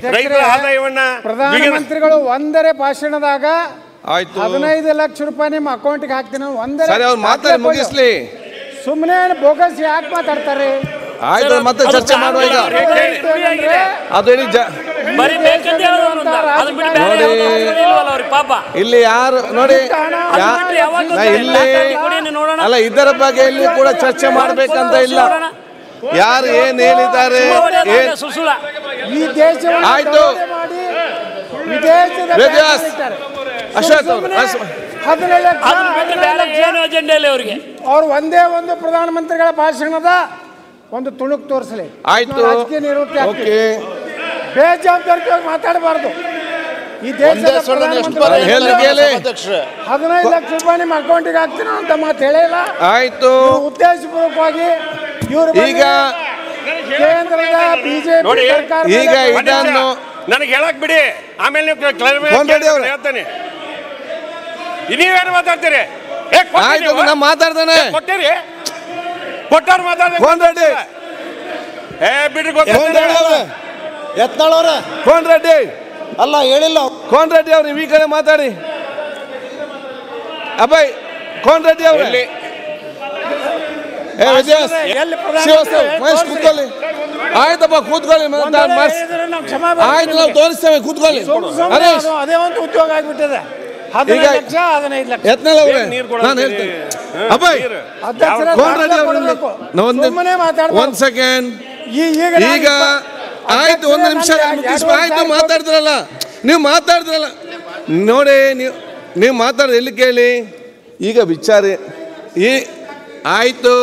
ರೈತರ ಆದಾಯವನ್ನ ಬಿಗಿನ- ಪ್ರಧಾನಮಂತ್ರಿಗಳು ಒಂದರೆ ಭಾಷಣದಾಗ ಆಯ್ತು ಹದಿನೈದು ಲಕ್ಷ ರೂಪಾಯಿ ನಿಮ್ಮ ಅಕೌಂಟ್ಗೆ ಹಾಕ್ತೀನಿ ಒಂದರೆ ಸರಿ ಅವ್ರು ಮಾತಾಡಿ ಮುಗಿಸ್ಲಿ ಸುಮ್ಮನೆ ಬೋಗಸ್ ಯಾಕೆ ಮಾತಾಡ್ತಾರೆ ಆಯ್ತು ಮತ್ತೆ ಚರ್ಚೆ ಮಾಡುವ ಈಗ ಏನಂದ್ರೆ, ಅದು ಹೇಳಿ ಜ ಬರೀ ಬೇಕಂತ ಹೇಳೋದು ಅವ್ರನ್ನ. ಅದನ್ನ ಬಿಟ್ಟು ಬೇರೆ ನೋಡಿ. ಯಾವ್ದು ಮಾತಾಡೋದೇ ಇಲ್ವಲ್ಲ ಅವ್ರಿಗೆ ಪಾಪ ಇಲ್ಲಿ ಯಾರು ನೋಡಿ ಅದನ್ನ ಯಾ- ಬಿಟ್ಟು ಯಾವಾಗ್ಲೂ ನಾ ಇಲ್ಲಿ ಮಾತಾಡಿ ಕೊಡಿ, ನೀನು ನೋಡೋಣ. ಅಲ್ಲ ಇದರ ಬಗ್ಗೆ ಇಲ್ಲಿ ಕೂಡ ಚರ್ಚೆ ಮಾಡ್ಬೇಕಂತ ಇಲ್ಲ ನೋಡೋಣ. ಯಾರು ಏನ್ ಹೇಳಿದ್ದಾರೆ ಸುಳ್ಳು ಏನ್ ಸುಳ್ಳು ಸುಳ್ಳು ಈ ದೇಶವನ್ನು ಆಯ್ತು. ದರೋಡೆ ಮಾಡಿ ವಿದೇಶದ ವೇದವ್ಯಾಸ್. ಬ್ಯಾಂಕ್ ಇಟ್ಟಾರೆ. ಅಶ್ವಥ್ ಅವ್ರು, ಸುಮ್ನೆ ಅಶ್ವ- ಹದಿನೈದು ಲಕ್ಷ ಅದನ್ನ ಬಿಟ್ಟು ಬೇರೆ ಹದಿನೈದು ಲಕ್ಷ ಏನು ಅಜೆಂಡ ಇಲ್ಲ ಅವ್ರಿಗೆ ಅವ್ರು ಒಂದೇ ಒಂದು ಪ್ರಧಾನಮಂತ್ರಿಗಳ ಭಾಷಣದ ಒಂದು ತುಣುಕ್ ತೋರಿಸಲಿ ಆಯ್ತು ರಾಜಕೀಯ ನಿವೃತ್ತಿ ಓಕೆ ಬೇಜವಾಬ್ದಾರಿಯಾಗಿ ಮಾತಾಡಬಾರ್ದು ಈ ದೇಶದ ಪ್ರಧಾನಮಂತ್ರಿಗಳು ಹೇಳಿ ಹೇಳಿ ಹದಿನೈದು ಲಕ್ಷ ರೂಪಾಯಿ ನಿಮ್ಮ ಅಕೌಂಟಿಗೆ ಹಾಕ್ತೀನಿ ಅಂತ ಮಾತು ಹೇಳಿಲ್ಲ ಆಯ್ತು ಇವ್ರು ಉದ್ದೇಶಪೂರ್ವಕವಾಗಿ ಇವರು ಈಗ ಕೇಂದ್ರದ ಬಿಜೆಪಿ ನೋಡಿ, ಸರ್ಕಾರ ಈಗ ಮೇಲೆ ಒಂದ್ ನಿಮಿಷ. ಇದನ್ನು ನನಗೆ ಹೇಳಕ್ ಬಿಡಿ ಆಮೇಲೆ ನೀವು clarify ಕೋನ್ ರೆಡ್ಡಿ ಅವ್ರೆ. ಹೇಳ್ತೇನೆ ನೀವೇನು ಮಾತಾಡ್ತೀರಿ ಏ, ಕೊಟ್ಟಿ ಆಯ್ತು ನೀವು? ನಾ ಮಾತಾಡ್ತಾನೆ ಕೊಟ್ಟಿರಿ ಕೊಟ್ಟಾರ ಮಾತಾಡ ಕೋನ್ ರೆಡ್ಡಿ ಏ ಬಿಡ್ರಿ ಕೋನ್ ಗೊತ್ತಿಲ್ಲ ರೆಡ್ಡಿ ಅವ್ರೆ ಯತ್ನಾಳವ್ರೆ ಕೋನ್ ರೆಡ್ಡಿ ಅಲ್ಲ ಹೇಳಿಲ್ಲ ಕೋನ್ ರೆಡ್ಡಿ ಅವ್ರು ಈ ಕಡೆ ಮಾತಾಡಿ ಅಭಯ್ ಕೋನ್ ರೆಡ್ಡಿ ಅವ್ರೆ ಎಲ್ಲಿ? ಏ ವಿಜಯಸ್ ಎಲ್ಲಿ ಪ್ರಧಾನ ಶ್ರೀವಾಸ್ತವ್ ಮಂತ್ರಿ ಮಹೇಶ್ ತೋರಿಸ್ರಿ. ಕೂತ್ಕೊಳ್ಳಿ ಆಯ್ತಪ್ಪ ಕೂತ್ಕೊಳ್ಳಿ ಒಂದ್ ಮಾತಾಡ್ ವೇಳೆ ಮಾಡ್ಸ್- ಹೇಳಿದ್ರೆ ನಾವು ಕ್ಷಮೆ ಆಯ್ತು ನಾವು ಬೇಡ್ತೀವಿ. ತೋರಿಸ್ತೇವೆ ಕೂತ್ಕೊಳ್ಳಿ ಸುಮ್ ಸುಮ್ನೆ ಹರೀಶ್ ಅದು ಅದೇ ಒಂದು ಉದ್ಯೋಗ ಆಗ್ಬಿಟ್ಟಿದೆ ಹದಿನೈದು ಈಗ- ಲಕ್ಷ ಹದಿನೈದು ಲಕ್ಷ ಯತ್ನಾಳ್ ಅವ್ರೆ ಏನ್ ನೀರ್ ಕೊಡೋದು ನಾನು ನೀರು? ಹೇಳ್ತೇನೆ ಹಾ, ಅಭಯ್ ನೀರು. ಅಧ್ಯಕ್ಷರೇ ಕೋನ್ ರೆಡ್ಡಿ ದಾಖಲೆ ಅವ್ರನ್ನ ಕೊಡ್ಬೇಕು. ನಾ ಒಂದು ಸುಮ್ಮನೆ ಮಾತಾಡ್ಬಾರ್ದು. ಒಂದ್ ಸೆಕೆಂಡ್ ಈ- ಈಗ ನಾನು ಈಗ ಇಪ್ಪ- ಆಯ್ತು ಒಂದು ನಿಮಿಷ ಅಧ್ಯಕ್ಷರೇ, ನಾನು ಮುಗಿಸ್ ಎರಡು ಆಯ್ತು ವರ್ಷ ಮಾತಾಡಿದ್ರಲ್ಲ ನೀವು ಮಾತಾಡಿದ್ರಲ್ಲ ನೋಡಿ ನೀವು ನೀವು ಮಾತಾಡೋದು ಎಲ್ಲಿ ಕೇಳಿ ಈಗ ವಿಚಾರ ಈ ಆಯ್ತು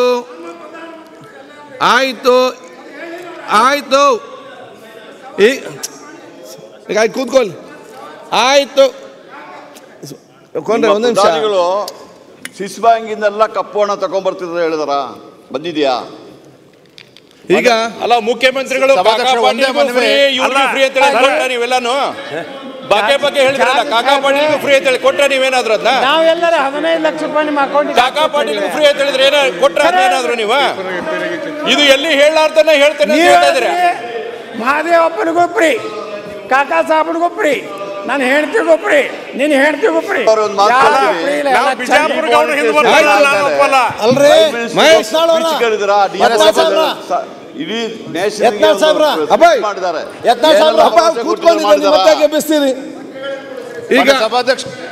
ಆಯ್ತು ಆಯ್ತು ಈ ಈಗ ಆಯ್ತು ಕೂತ್ಕೊಳ್ಳಿ ಆಯ್ತು ಕೊಂಡ್ರೆ ಒಂದು ನಿಮಿಷ ಪ್ರಧಾನಿಗಳು ಸ್ವಿಸ್ ಬ್ಯಾಂಕಿಂದೆಲ್ಲ ಕಪ್ಪು ಹಣ ತಗೊಂಡ್ಬರ್ತಿದ್ರೆ ಹೇಳಿದಾರ ಬಂದಿದ್ಯಾ ಈಗ ಅಲ್ಲ ಮುಖ್ಯಮಂತ್ರಿಗಳು ಸಭಾಧ್ಯಕ್ಷ ಕಾಕಾ ಒಂದೇ ಪಾಟೀಲ್ಗೂ ಮನೆ ಫ್ರೀ ಮೇಲೆ- ಇವ್ರಿಗೂ ಫ್ರೀ ಅಂತ ಹೇಳಿ ಕೊಟ್ಟ ನೀವೆಲ್ಲಾನು ಬಗ್ಗೆ ಬಗ್ಗೆ ಹೇಳಿದ್ರಲ್ಲ ಕಾಕಾ ಪಾಟೀಲ್ಗೂ ಫ್ರೀ ಅಂತ ಹೇಳಿ ಕೊಟ್ರ ನೀವೇನಾದ್ರು ಅದನ್ನ ನಾವೆಲ್ಲರ ಹದಿನೈದು ಲಕ್ಷ ರೂಪಾಯಿ ನಿಮ್ಮ ಅಕೌಂಟಿಗೆ ಕಾಕಾ ಪಾಟೀಲ್ಗೂ ಫ್ರೀ ಅಂತ ಹೇಳಿದ್ರೆ ಏನ ಕೊಟ್ರ ಏನಾದ್ರು ನೀವು ಇದು ಎಲ್ಲಿ ಹೇಳಾರ್ದನ್ನ ಹೇಳ್ತೇನೆ ಅಂತ ಹೇಳ್ತಾ ಇದ್ದೀರಾ ಮಹಾದೇವಪ್ಪನಿಗೂ ಫ್ರೀ ಕಾಕಾ ಸಾಹೇಬನಿಗೂ ಫ್ರೀ ನನ್ನ ಹೆಂಡತಿಗೂ ಫ್ರೀ ನಿನ್ನ ಹೆಂಡತಿಗೂ ಫ್ರೀ ಅವ್ರು ಒಂದ್ ಮಾತು ಯಾರು ಹೇಳ್ತೀವಿ. free ಇಲ್ಲ, ನಾವು ಎಲ್ಲ ಬಿಜಾಪುರ್ಗೆ ಅವ್ರು ಹಿಂದೆ ಚಂದ. ಬರ್ತಾರಲ್ಲ, ನಾವು ಒಪ್ಪಲ್ಲ. ಅಲ್ರಿ ಮಹೇಶ್, ಯತ್ನಾಳವ್ರ ಕೇಳಿದಿರಾ ಯತ್ನಾಳ್ ಸಾಹೇಬ್ರ ಇಡೀ ಯತ್ನಾಳ್ ಸಾಹೇಬ್ರ. ಅಭಯ್. ಮಾಡಿದ್ದಾರೆ ಯತ್ನಾಳ್ ಸಾಹೇಬ್ರ. ಅಪ್ಪ ಕೂತ್ಕೊಂಡಿದ್ದಾರೆ ನೀವು ಮತ್ತೆ ಎಬ್ಬಿಸ್ತೀರಿ ಈಗ ಸಭಾಧ್ಯಕ್ಷ